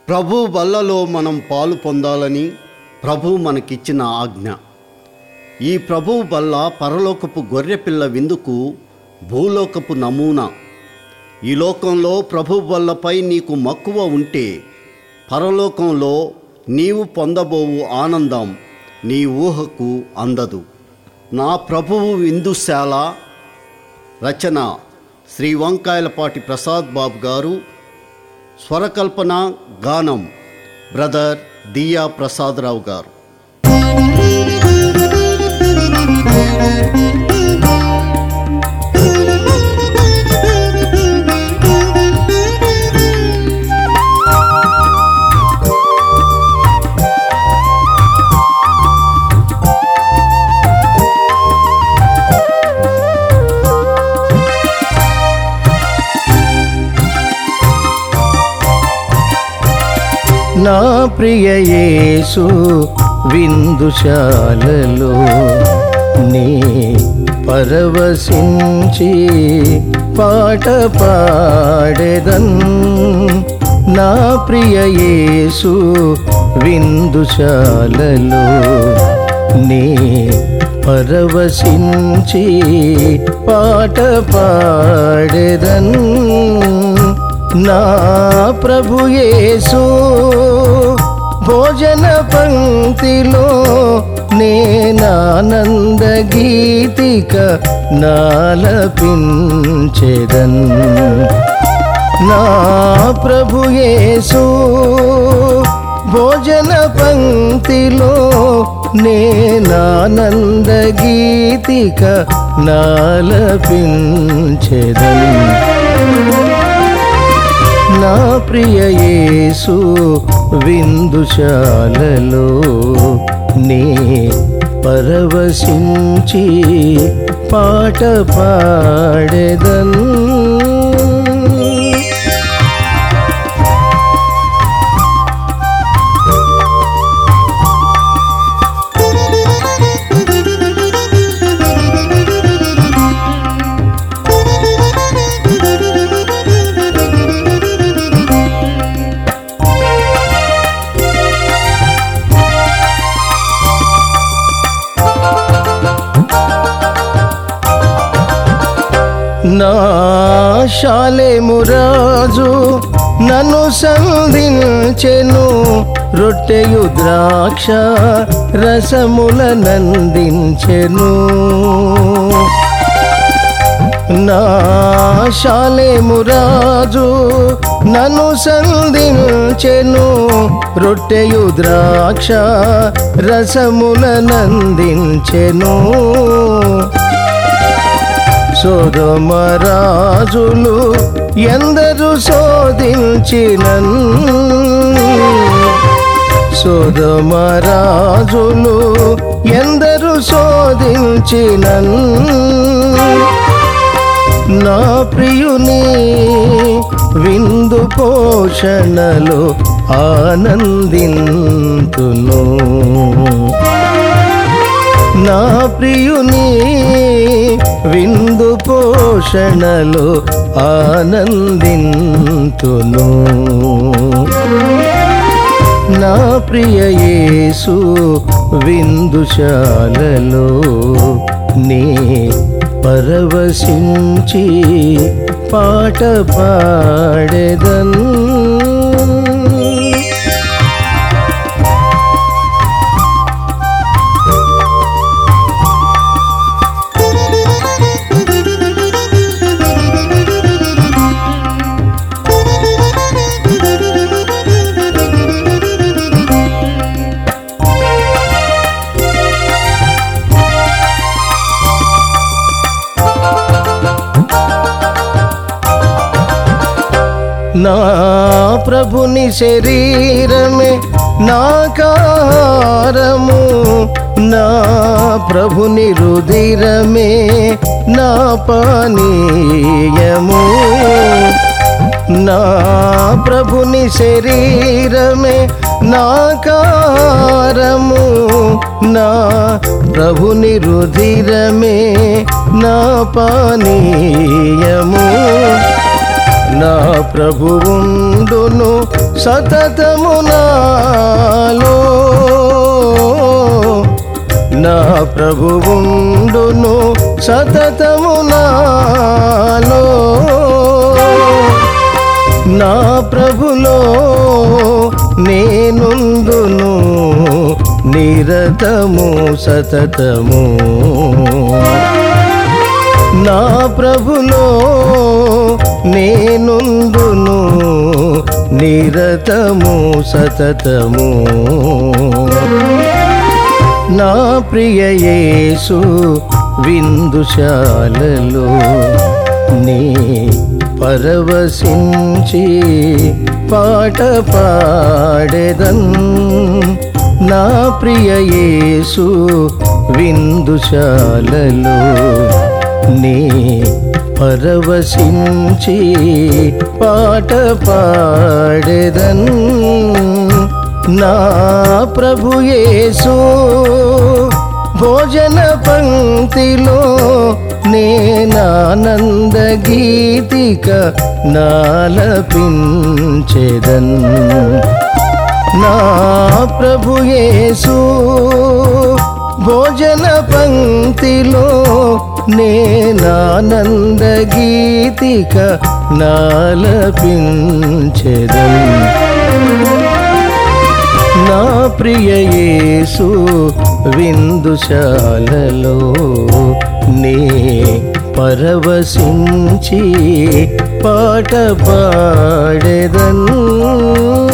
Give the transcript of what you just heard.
ప్రభు వల్లలో మనం పాలు పొందాలని ప్రభు మనకిచ్చిన ఆజ్ఞ ఈ ప్రభు వల్ల పరలోకపు గొర్రెపిల్ల విందుకు భూలోకపు నమూనా ఈ లోకంలో ప్రభు వల్లపై నీకు మక్కువ ఉంటే పరలోకంలో నీవు పొందబోవు ఆనందం నీ ఊహకు అందదు నా ప్రభువు విందుశాల రచన శ్రీ వంకాయలపాటి ప్రసాద్ బాబు గారు స్వరకల్పన గానం బ్రదర్ దియా ప్రసాదరావు గారు నా ప్రియ యేసు విందుశాలలో నీ పరవశించి పాట పాడెదన్ నా ప్రియ యేసు విందుశాలలో నీ పరవశించి పాట పాడెదన్ నా ప్రభు యేసు భోజన పంక్తిలో నేనానంద గీతిక నాలపించెదన్ నా ప్రభు యేసు భోజన పంక్తిలో నేనానంద గీతిక నాలపించెదన్ నా ప్రియ యేసు విందుశాలలో నీ పరవశించి పాట పాడెదన్ నా శాలేమురాజు నన్ను సంధించెను రొట్టెయు ద్రాక్ష రసముల నందించెను నా శాలేమురాజు నన్ను సంధించెను రొట్టెయు ద్రాక్ష రసముల నందించెను సోదమరాజులు ఎందరు శోధించినన్ సోదమరాజులు ఎందరు శోధించినన్ నా ప్రియుని విందు పోషణలో ఆనందింతును నా ప్రియుని విందు పోషణలో ఆనందింతును నా ప్రియ యేసు విందుశాలలో నీ పరవశించి పాట పాడెదన్ నా ప్రభుని శరీరమే నా కారము నా ప్రభుని రుధిరమే నా పానీయము నా ప్రభుని శరీరమే నా కారము నా ప్రభుని రుధిరమే నా పానీయము నా ప్రభువుండును సతతము నాలో నా ప్రభువుండును సతతము నాలో నా ప్రభులో నేనుందును నిరతము సతతము నా ప్రభులో నేనుందును నిరతము సతతము నా ప్రియ యేసు విందుశాలలో నీ పరవశించి పాట పాడెదన్ నా ప్రియ యేసు విందుశాలలో నీ పరవశించి పాట పాడెదన్ నా ప్రభు యేసు భోజన పంక్తిలో నేనానంద గీతిక నాలపించెదన్ నా ప్రభు యేసు భోజన పంక్తిలో నేనానంద గీతిక నాలపించెదన్ నా ప్రియ యేసు విందుశాలలో నే పరవశించి పాట పాడెదన్